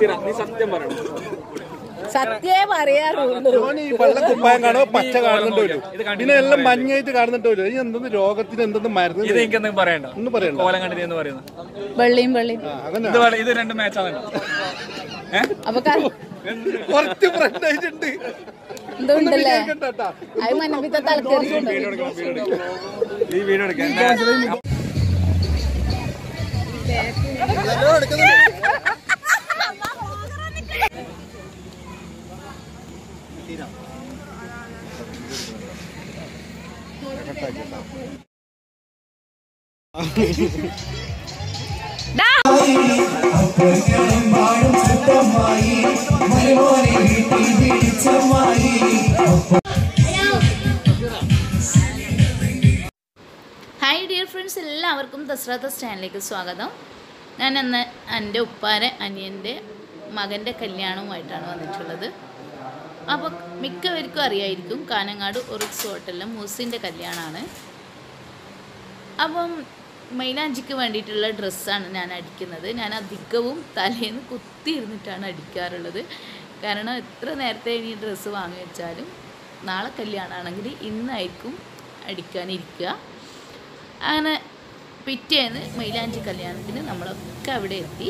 നസീറ നീ സത്യം പറയണം സത്യേ പറയാറുള്ളൂ ഓന് ഈ വെള്ള കുപ്പായം കാണോ പച്ച കാണുന്നുണ്ടോ പിന്നെ എല്ലാം മഞ്ഞായിട്ട് കാണുന്നുണ്ടോ ഈ എന്തെന്ന് രോഗത്തിന് എന്തെന്ന് മരുന്ന് ഇത് എനിക്ക് എന്തെങ്കിലും പറയണ്ട ഒന്നും പറയണ്ട കോലം കണ്ടിട്ട് എന്ന് പറയുന്നത് വെള്ളിയും വെള്ളിയും ആ, അങ്ങനെ ഇത് പറ- ഇത് രണ്ട് മാച്ചാണ് അപ്പൊ ക- കുറച്ച് ഫ്രണ്ട് ആയിട്ടുണ്ട് എന്തുണ്ടല്ലേ കേട്ടാ അത് മനപ്പിത്ത തലക്കേറിട്ടുണ്ട് ഈ വീഡിയോ എടുക്കാൻ ഹായ് ഡിയർ ഫ്രണ്ട്സ് എല്ലാവർക്കും ദസറാത്ത സ്റ്റാൻഡിലേക്ക് സ്വാഗതം ഞാൻ അന്ന് എൻ്റെ ഉപ്പാരെ അനിയൻ്റെ മകൻ്റെ കല്യാണവുമായിട്ടാണ് വന്നിട്ടുള്ളത് അപ്പോൾ മിക്കവർക്കും അറിയായിരിക്കും കാനങ്ങാട് ഒറിക്സ് ഹോട്ടലിലെ മൂസിൻ്റെ കല്യാണമാണ് അപ്പം മൈലാഞ്ചിക്ക് വേണ്ടിയിട്ടുള്ള ഡ്രസ്സാണ് ഞാൻ അടിക്കുന്നത് ഞാൻ അധികവും തലേന്ന് കുത്തിയിരുന്നിട്ടാണ് അടിക്കാറുള്ളത് കാരണം എത്ര നേരത്തെ ഇനി ഡ്രസ്സ് വാങ്ങി വെച്ചാലും നാളെ കല്യാണമാണെങ്കിൽ ഇന്നായിരിക്കും അടിക്കാനിരിക്കുക അങ്ങനെ പിറ്റേന്ന് മൈലാഞ്ചി കല്യാണത്തിന് നമ്മളൊക്കെ അവിടെ എത്തി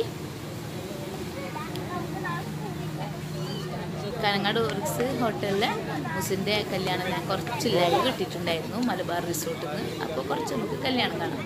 കാനങ്ങാട് ഒറിക്സ് ഹോട്ടലിലെ മുസിൻ്റെ കല്യാണം ഞാൻ കുറച്ച് ലൈവ് ഇട്ടിട്ടുണ്ടായിരുന്നു മലബാർ റിസോർട്ടിൽ നിന്ന് അപ്പോൾ കുറച്ച് നമുക്ക് കല്യാണം കാണാം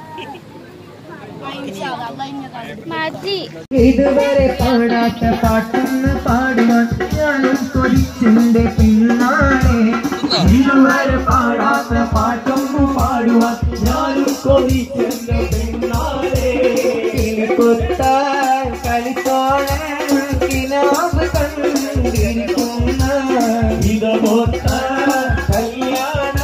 ഇതുവരെ പാടാത്ത പാട്ടൊന്ന് പാടുവാൻ ഞാനും കൊതിച്ചിന്റെ പിന്നാലെ ഇതുവരെ പാടാത്ത പാട്ടൊന്ന് പാടുവാൻ ഞാനും കൊതിച്ചിന്റെ പിന്നാലെ കൊത്താൻ കളിത്തോളൻ കിനാവ് കണ്ടിരിക്കുന്ന ഇതമൊത്ത കല്യാണ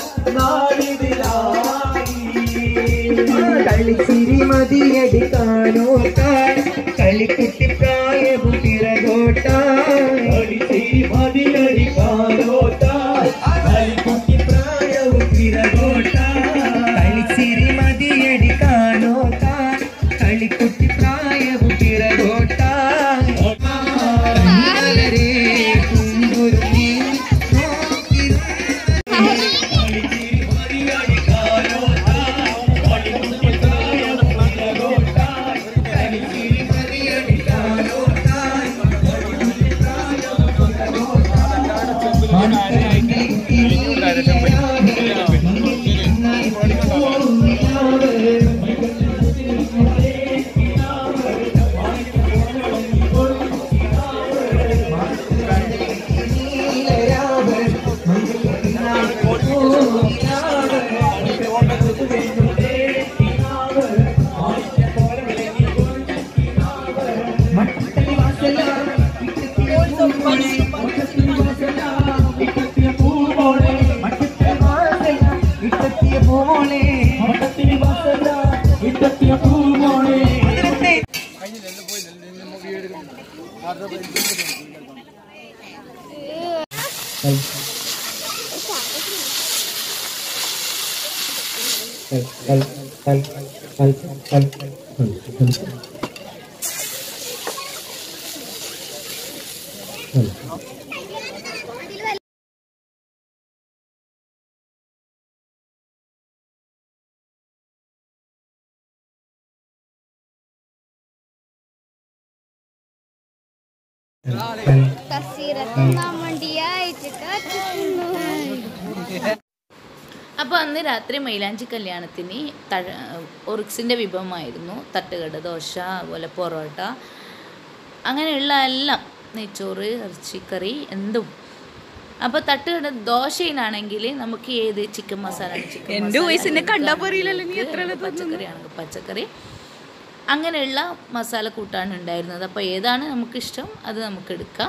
നാടിതിലായി കളിച്ചിരി മതിയടിക്കാനോട്ടാൻ കളിക്കുട്ടി പ്രായവും പിറകോട്ടാൻ കളിച്ചിരി മതിയടിക്കാനോട്ടാൻ കളിക്കുട്ടി പ്രായവും പിറകോട്ടാൻ കളിച്ചിരി മതിയടിക്കാനോട്ടാൻ കളിക്കുട്ടി പ്രായവും പിറകോട്ടാൻ വളരെ കുങ്കുരുങ്ങി നോക്കി അപ്പോൾ അന്ന് രാത്രി മൈലാഞ്ചി കല്യാണത്തിന് തഴ ഒറിക്സിൻ്റെ വിഭവമായിരുന്നു തട്ടുകട ദോശ അതുപോലെ പൊറോട്ട അങ്ങനെയുള്ള എല്ലാം നെയ്ച്ചോറ് ഇറച്ചിക്കറി എന്തും അപ്പോൾ തട്ടുകട ദോശയിലാണെങ്കിൽ നമുക്ക് ഏത് ചിക്കൻ മസാല ചിക്കൻ എന്റെ വയസ്സിനെ കണ്ടാ പറയില്ലല്ലോ നീ എത്ര പച്ചക്കറി ആണെങ്കിൽ പച്ചക്കറി അങ്ങനെയുള്ള മസാല കൂട്ടാണ് ഉണ്ടായിരുന്നത് അപ്പോൾ ഏതാണ് നമുക്കിഷ്ടം അത് നമുക്ക് എടുക്കാം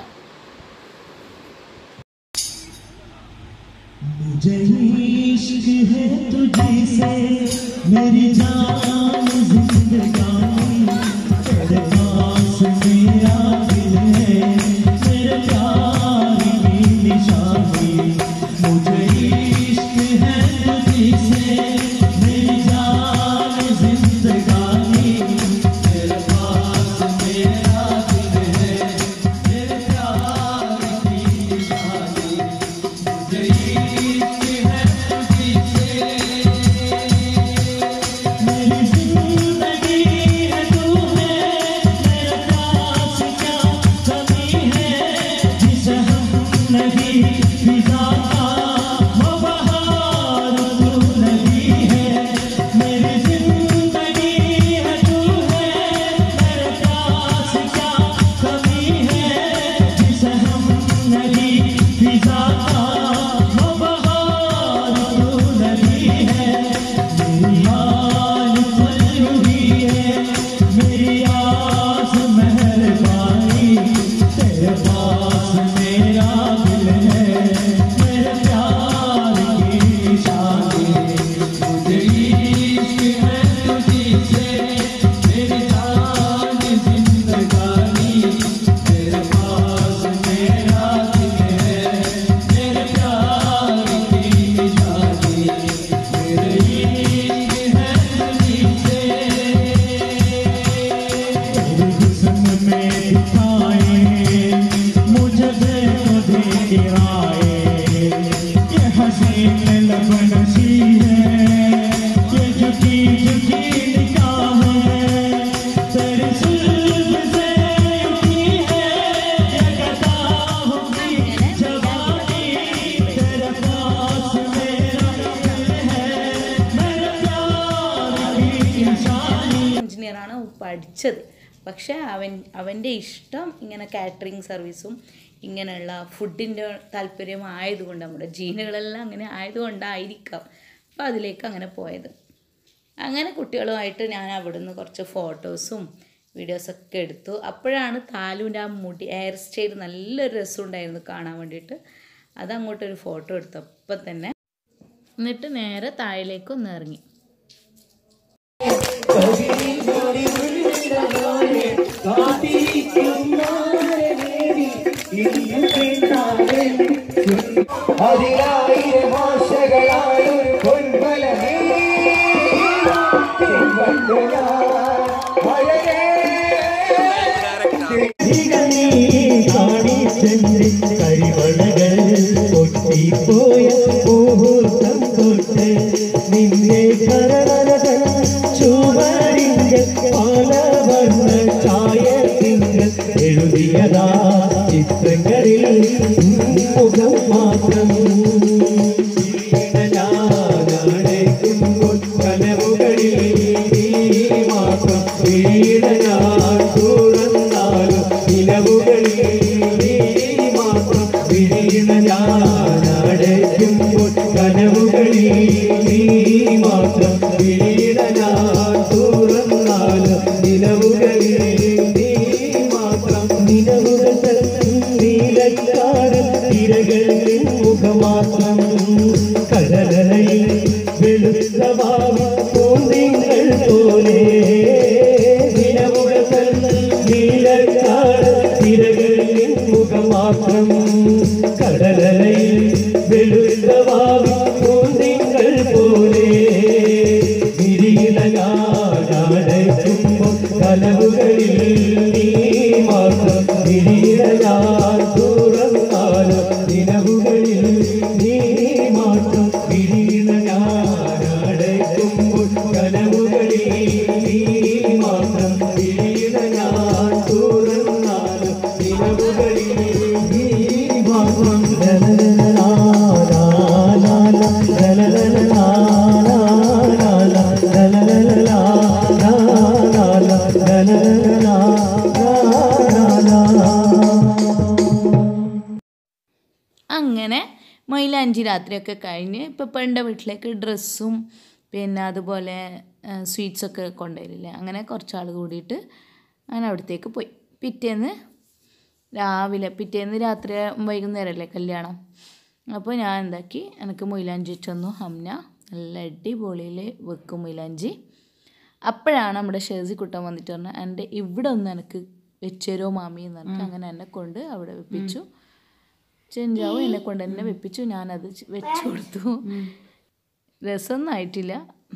मुझे इश्क है तुझसे मेरी जान जिंदगानी तेरे पास मेरा दिल है मेरे प्यार की निशानी मुझे इश्क है तुझसे मेरी जान जिंदगानी तेरे पास मेरा दिल फिजा का वो बहार तू नदी है मेरी जिंदगी है तू है मेरे पास क्या कमी है जिसे हम नहीं फिजा का वो बहार तू नदी है मेरी हाल चल हुई है मेरी आस मेहरबानी तेरे पास मेरा दिल है मेरे प्यार की निशानी मुझे इश्क है तुझी से मेरी जान जिंदगानी तेरे पास मेरा दिल है मेरे प्यार की निशानी मेरे इश्क है तुझी से तेरे हुस्न में दिखाए मुझे देखो दे गिराए ये हसीन लबनसी है ये झुकी झुकी निगाहें तेरे जुल्फ से उठी है ये गदा होगी जवानी तेरे पास मेरा दिल है मेरे प्यार की निशानी എഞ്ചിനീയറാണ് പഠിച്ചത് പക്ഷേ അവൻ അവൻ്റെ ഇഷ്ടം ഇങ്ങനെ കാറ്ററിംഗ് സർവീസും ഇങ്ങനെയുള്ള ഫുഡിൻ്റെ താല്പര്യം ആയതുകൊണ്ട് നമ്മുടെ ജീനുകളെല്ലാം അങ്ങനെ ആയതുകൊണ്ടായിരിക്കാം അപ്പോൾ അതിലേക്ക് അങ്ങനെ പോയത് അങ്ങനെ കുട്ടികളുമായിട്ട് ഞാൻ അവിടുന്ന് കുറച്ച് ഫോട്ടോസും വീഡിയോസൊക്കെ എടുത്തു അപ്പോഴാണ് താലുവിൻ്റെ ആ മുടി ഹെയർ സ്റ്റൈൽ നല്ലൊരു രസമുണ്ടായിരുന്നു കാണാൻ വേണ്ടിയിട്ട് അതങ്ങോട്ടൊരു ഫോട്ടോ എടുത്തു അപ്പം തന്നെ എന്നിട്ട് നേരെ താഴേലേക്ക് ഒന്ന് ഇറങ്ങി അതിരായിരം ആശകളായൊരു പൊൻപലമേ മഴയേ കരിവളകൾ പൊട്ടിപ്പോയ മുഹൂർത്തം തൊട്ട് നിന്നെ കരവരകൾ ചുവരിന്റെ പലവർണ്ണ ചായത്തിങ്കൾ എഴുതിയതാ ചിത്രങ്ങളിൽ മുഖം മാത്രം ഞാനടയ്ക്കുമ്പോൾ കനവുകളിൽ നീ മാത്രം വീണയാൽ തുറന്നാലും നിലവുകളിൽ നീ മാത്രം വീണ ഞാനടയ്ക്കുമ്പോൾ കനവുകളിൽ നീ മാത്രം വീണ ഞാൻ തുറന്നാലും നിലവുകളിൽ നീ മാത്രം നിലവുകൾ നീലക്കാട് തിരകൾ മുഖമാത്രം കടലയിൽ വെളുത്ത ഭാവി തോന്നിങ്ങൾ പോലെ നിലവുകൾ നീലക്കാട് തിരകൾ മുഖമാത്രം കടലയിൽ വെളുത്ത ഭാവി തോന്നിങ്ങൾ പോലെ വിരിയിലകാടയ്ക്കുമ്പോൾ കനവുകളിൽ നീ മാത്രം വിരിയിലയാൽ തുറന്നാലും നിലവുകളിൽ നീ മാത്രം വിരിയിലയാടയ്ക്കുമ്പോൾ കനവുകളിൽ നീ മാത്രം വിരിയിലയാൽ തുറന്നാലും നിലവുകളിൽ നീ മാത്രം ലലലലാ, ലാ, ലാ, ലലലലാ, ലാ, ലാ, ലലലലാ, ലാ, ലാ, ലലലലാ, ലാ, ലാ. അങ്ങനെ മൈലാഞ്ചി രാത്രിയൊക്കെ കഴിഞ്ഞ് ഇപ്പോൾ പെണ്ണിൻ്റെ വീട്ടിലേക്ക് ഡ്രസ്സും പിന്നെ അതുപോലെ സ്വീറ്റ്സൊക്കെ കൊണ്ടുവരില്ലേ അങ്ങനെ കുറച്ചാൾ കൂടിയിട്ട് ഞാൻ അവിടത്തേക്ക് പോയി പിറ്റേന്ന് രാവിലെ പിറ്റേന്ന് രാത്രി വൈകുന്നേരമല്ലേ കല്യാണം അപ്പോൾ ഞാൻ എന്താക്കി എനിക്ക് മൊയിലാഞ്ചി തന്നു ഹംന നല്ല അടിപൊളിയിൽ വെക്കും മൊയിലാഞ്ചി അപ്പോഴാണ് നമ്മുടെ ഷേസി കുട്ടൻ വന്നിട്ട് പറഞ്ഞത് എൻ്റെ ഇവിടെ ഒന്ന് എനിക്ക് വെച്ചേരോ മാമി എന്ന് പറഞ്ഞിട്ട് അങ്ങനെ എന്നെ കൊണ്ട് അവിടെ വെപ്പിച്ചു ചെഞ്ചാവും എന്നെ കൊണ്ട് തന്നെ വെപ്പിച്ചു ഞാനത് ച് വെച്ചു കൊടുത്തു രസമൊന്നും ആയിട്ടില്ല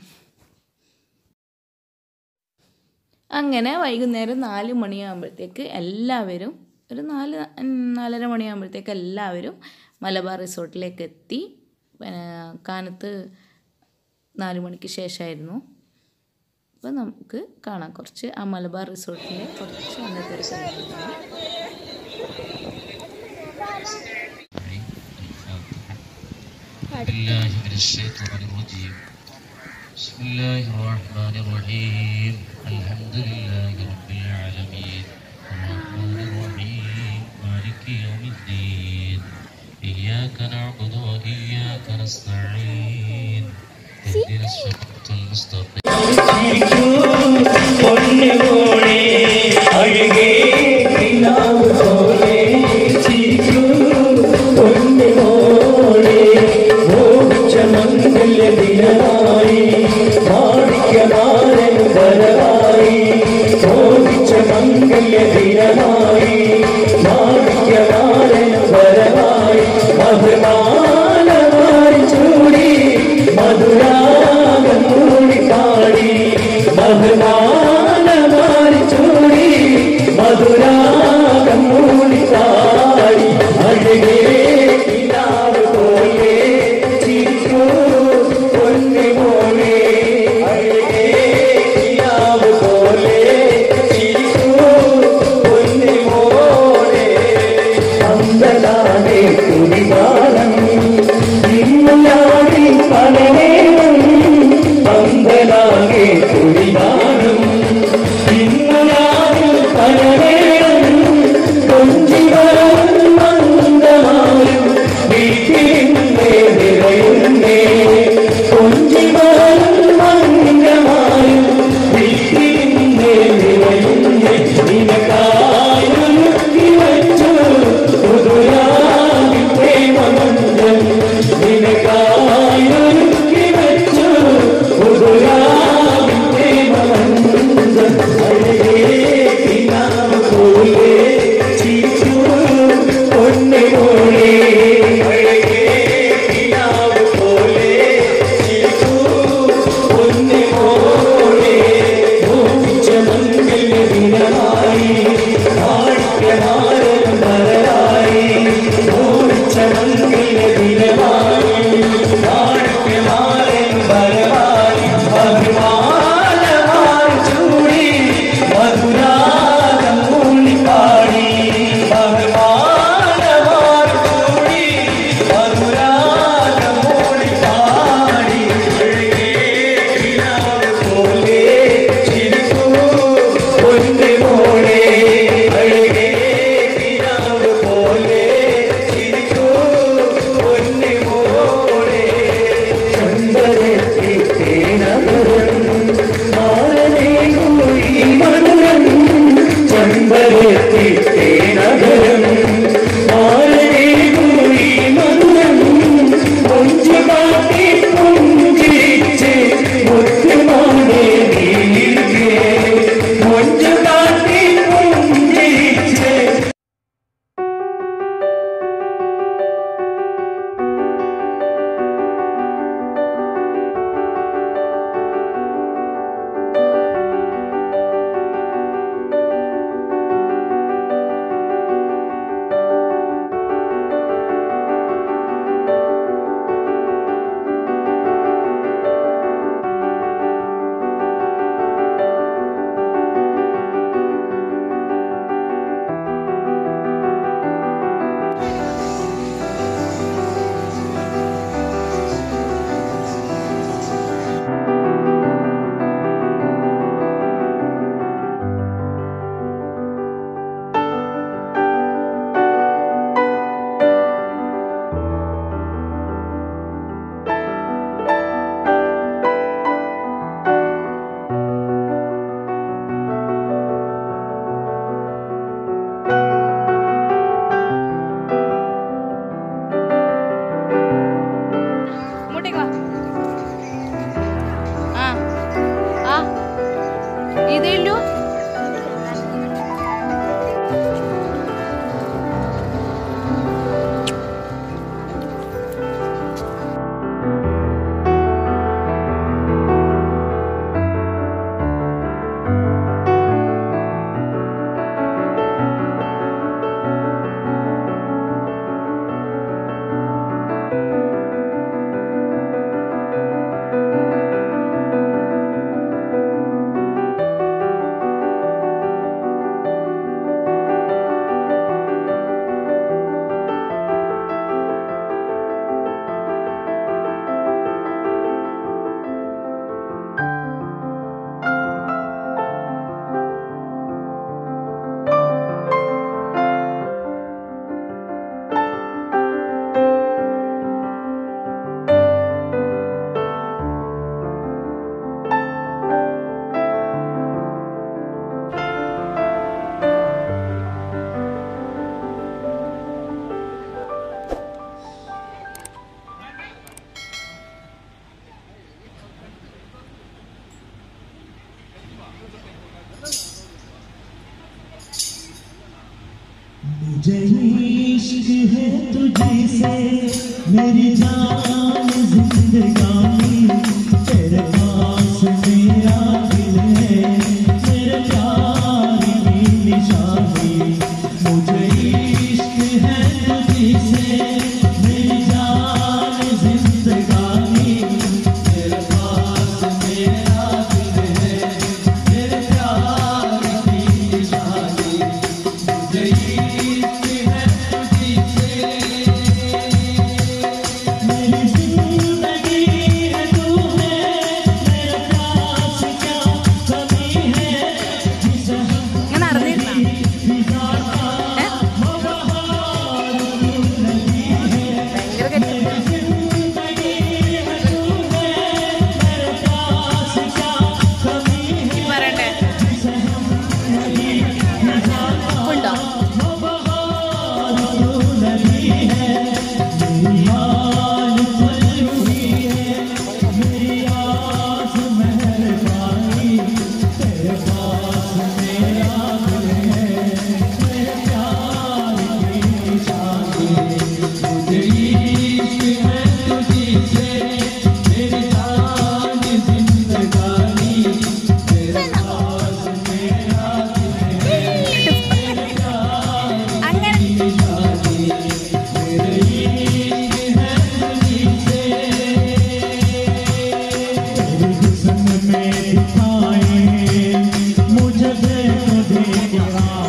അങ്ങനെ വൈകുന്നേരം നാല് മണിയാകുമ്പോഴത്തേക്ക് എല്ലാവരും ഒരു നാല് നാലര മണിയാകുമ്പോഴത്തേക്ക് എല്ലാവരും മലബാർ റിസോർട്ടിലേക്ക് എത്തി പിന്നെ കാനത്ത് നാല് മണിക്ക് ശേഷമായിരുന്നു അപ്പോൾ നമുക്ക് കാണാം കുറച്ച് ആ മലബാർ റിസോർട്ടിലെ കുറച്ച് അന്നത്തെ ഒരു കാര്യങ്ങളാണ് بالله من الشيطان الرجيم بسم الله الرحمن الرحيم الحمد لله رب العالمين الرحمن الرحيم مالك يوم الدين إياك نعبد وإياك نستعين اهدنا الصراط المستقيم പൊന്നുപോലെ അഴകേ നിലാവ് പോലെ ചിരിക്കൂ പൊന്നുപോലെ മോഹിച്ച മംഗല്യ ദിനമായി മാണിക്യമാരൻ വരവായി മോഹിച്ച മംഗല്യ ദിനമായി മാണിക്യമാരൻ വരവായി മധുമാലമാരി ചൂടി മധുരാഗം മൂടി പാടി മധുമാലമാരി ചൂടി മധുരാഗം മൂടി പാടി അഴകേ കിനാവ് പോലെ ചിരിക്കൂ പൊന്നു പോലെ അഴകേ കിനാവ് പോലെ ചിരിക്കൂ പൊന്നു പോലെ അന്തലാടെ കുടിവാളം ഇന്നലാടി പലനേരം അന്തലാകെ കുടിവാളം ഇന്നലാടി പലനേരം കൊഞ്ചിവാളം മന്ദമായും വീട്ടിലിന്നേ നിറയുന്നേ കൊഞ്ചിവാളം മന്ദമായും വീട്ടിലിന്നേ നിറയുന്നേ നിനക്കായൊരുക്കി വച്ചു പുതുരാഗി പ്രേമമന്ത്രം നിനക്കായൊരുക്കി വച്ചു പുതുരാഗി പ്രേമമന്ത്രം അഴകേ കിനാവ് പോലെ ചിരിച്ചു പൊന്നു പോലെ അഴകേ കിനാവ് പോലെ इश्क है तुझसे मेरी जान जिंदगानी तेरे पास मेरा दिल है मेरे प्यार की निशानी मुझे इश्क है तुझसे मेरी जान जिंदगानी तेरे पास मेरा दिल है मेरे प्यार की निशानी मुझे इश्क है तुझसे मेरी जिंदगी है तू है मेरे पास क्या कमी है जिसे हम ഞാൻ അറിഞ്ഞിരുന്ന ഭയങ്കര കെട്ട്. ഇനി പറയണ്ടേ ഉണ്ടോ അങ്ങനെ मुझे देखो देख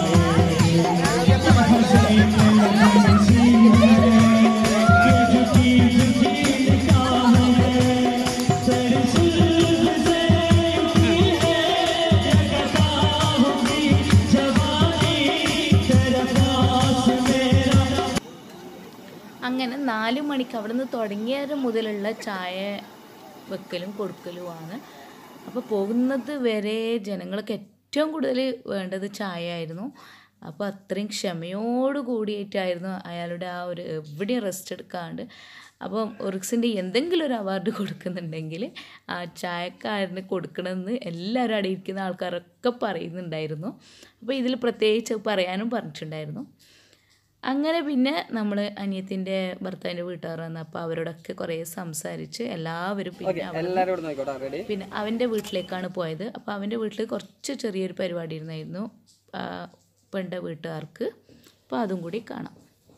അങ്ങനെ നാല് മണിക്ക് അവിടെ നിന്ന് തുടങ്ങിയത് മുതലുള്ള ചായ വെക്കലും കൊടുക്കലുമാണ് അപ്പോൾ പോകുന്നത് വരെ ജനങ്ങൾക്ക് ഏറ്റവും കൂടുതൽ വേണ്ടത് ചായ ആയിരുന്നു അപ്പോൾ അത്രയും ക്ഷമയോട് കൂടിയിട്ടായിരുന്നു അയാളുടെ ആ ഒരു എവിടെയും റെസ്റ്റ് എടുക്കാണ്ട് അപ്പം ഒറിക്സിൻ്റെ എന്തെങ്കിലും ഒരു അവാർഡ് കൊടുക്കുന്നുണ്ടെങ്കിൽ ആ ചായക്കാരന് കൊടുക്കണമെന്ന് എല്ലാവരും അവിടെ ഇരിക്കുന്ന ആൾക്കാരൊക്കെ പറയുന്നുണ്ടായിരുന്നു അപ്പോൾ ഇതിൽ പ്രത്യേകിച്ച് പറയാനും പറഞ്ഞിട്ടുണ്ടായിരുന്നു അങ്ങനെ പിന്നെ നമ്മൾ അനിയത്തിൻ്റെ ഭർത്താവിൻ്റെ വീട്ടുകാർ വന്നപ്പോൾ അവരോടൊക്കെ കുറേ സംസാരിച്ച് എല്ലാവരും പിന്നെ അവിടുന്ന് പിന്നെ അവൻ്റെ വീട്ടിലേക്കാണ് പോയത് അപ്പോൾ അവൻ്റെ വീട്ടിൽ കുറച്ച് ചെറിയൊരു പരിപാടി ഇരുന്നായിരുന്നു ആ, പെണ്ണിൻ്റെ വീട്ടുകാർക്ക് അപ്പോൾ അതും കൂടി കാണാം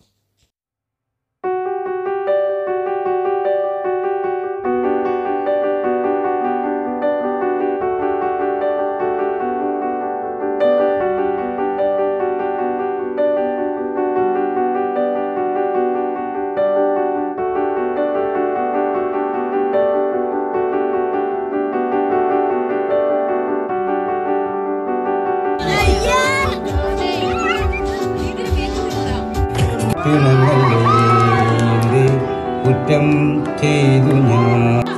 പിണങ്ങല്ലേ കുറ്റം ചെയ്തു ഞാൻ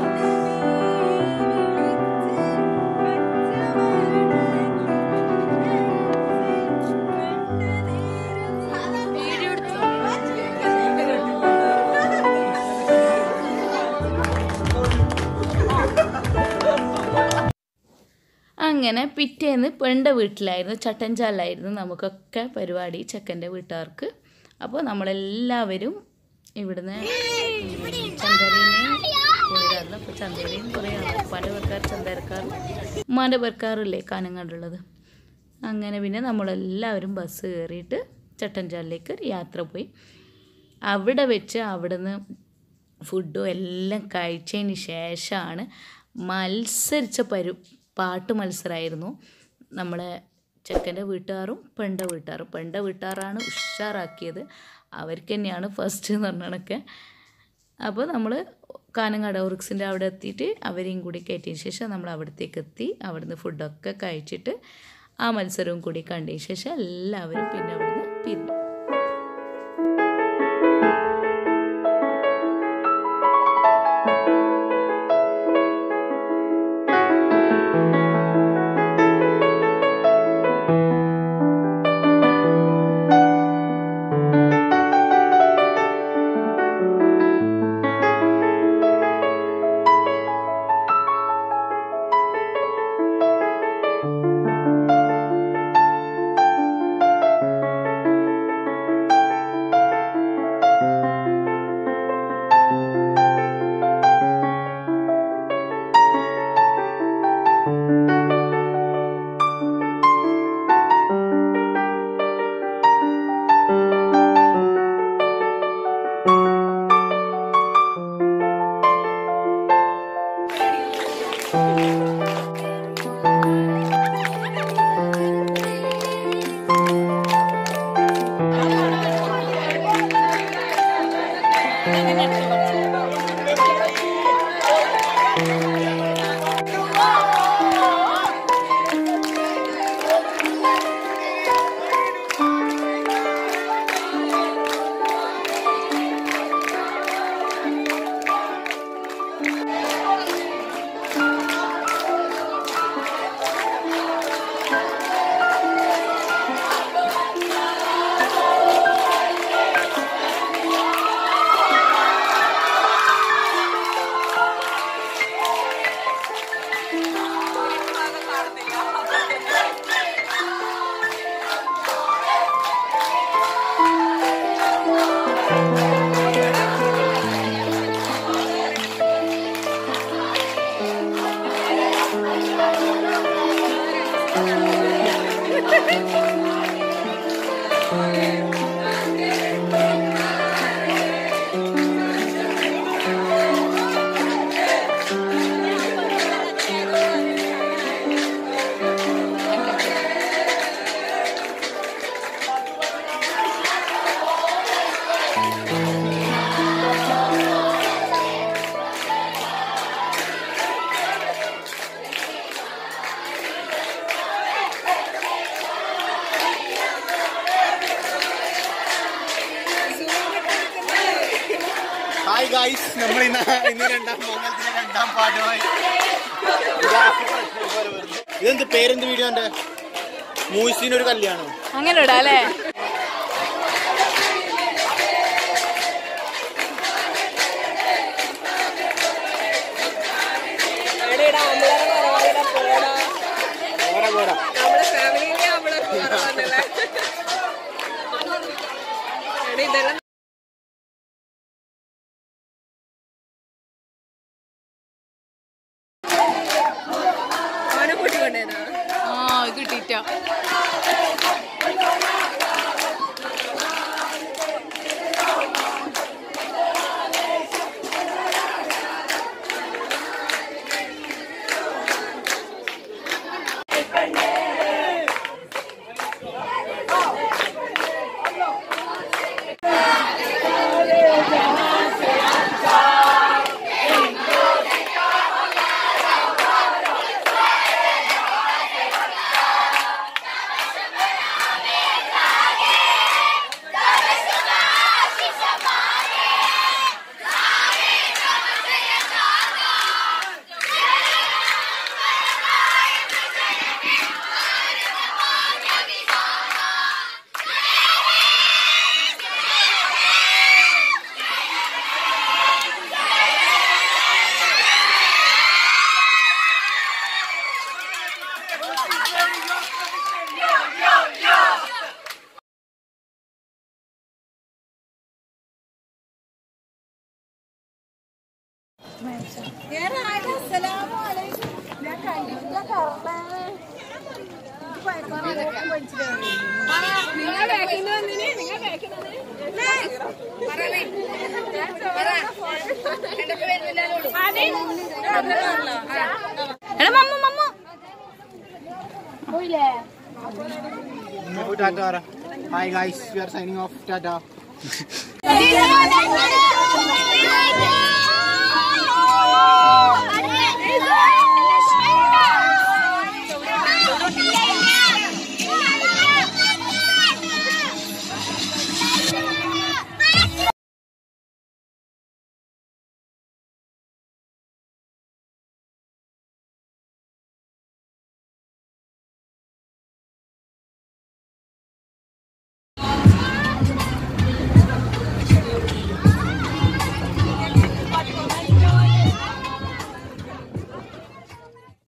അങ്ങനെ പിറ്റേന്ന് പെണ്ണിൻ്റെ വീട്ടിലായിരുന്നു ചട്ടഞ്ചാലായിരുന്നു നമുക്കൊക്കെ പരിപാടി ചെക്കൻ്റെ വീട്ടുകാർക്ക് അപ്പോൾ നമ്മളെല്ലാവരും ഇവിടുന്ന് ചന്തരീനെ പോയതായിരുന്നു അപ്പോൾ ചന്തേരിയും കുറേ ഉപ്പാൻ്റെ പേർക്കാർ ചന്തേരക്കാർ ഉമ്മാൻ്റെ പേർക്കാറില്ലേ കാനങ്ങാടുള്ളത് അങ്ങനെ പിന്നെ നമ്മളെല്ലാവരും ബസ് കയറിയിട്ട് ചട്ടഞ്ചാലിലേക്ക് യാത്ര പോയി അവിടെ വെച്ച് അവിടുന്ന് ഫുഡും എല്ലാം കഴിച്ചതിന് ശേഷമാണ് മത്സരിച്ച പരു പാട്ട് മത്സരമായിരുന്നു നമ്മളെ ചെക്കൻ്റെ വീട്ടുകാരും പെണ്ണിൻ്റെ വീട്ടുകാരും പെണ്ണിൻ്റെ വീട്ടുകാരാണ് ഉഷാറാക്കിയത് അവർക്ക് തന്നെയാണ് ഫസ്റ്റ് എന്ന് പറഞ്ഞതൊക്കെ അപ്പോൾ നമ്മൾ കാനങ്ങാട് ഒറിക്സിൻ്റെ അവിടെ എത്തിയിട്ട് അവരെയും കൂടി കയറ്റിയതിന് ശേഷം നമ്മൾ അവിടത്തേക്ക് എത്തി അവിടുന്ന് ഫുഡൊക്കെ കഴിച്ചിട്ട് ആ മത്സരവും കൂടി കണ്ടതിന് ശേഷം എല്ലാവരും പിന്നെ അവിടുന്ന് പിരിഞ്ഞു ഹായ് ഗായ്സ് നമ്മൾ ഇന്ന് ഇന്ന് രണ്ടാം മംഗളത്തിന്റെ രണ്ടാം പാട്ടുമായി ഇതെന്ത് പേരെന്ത് വീഡിയോ ഉണ്ട് മൂസിനൊരു കല്യാണം അങ്ങനെ ഇടാ അല്ലേ പോരാ പോരാ ആ ഇത് കിട്ടിയിട്ടോ എടാ മമ്മ മമ്മ ടാറ്റ പറ hi guys we are signing off ടാറ്റ Thank you.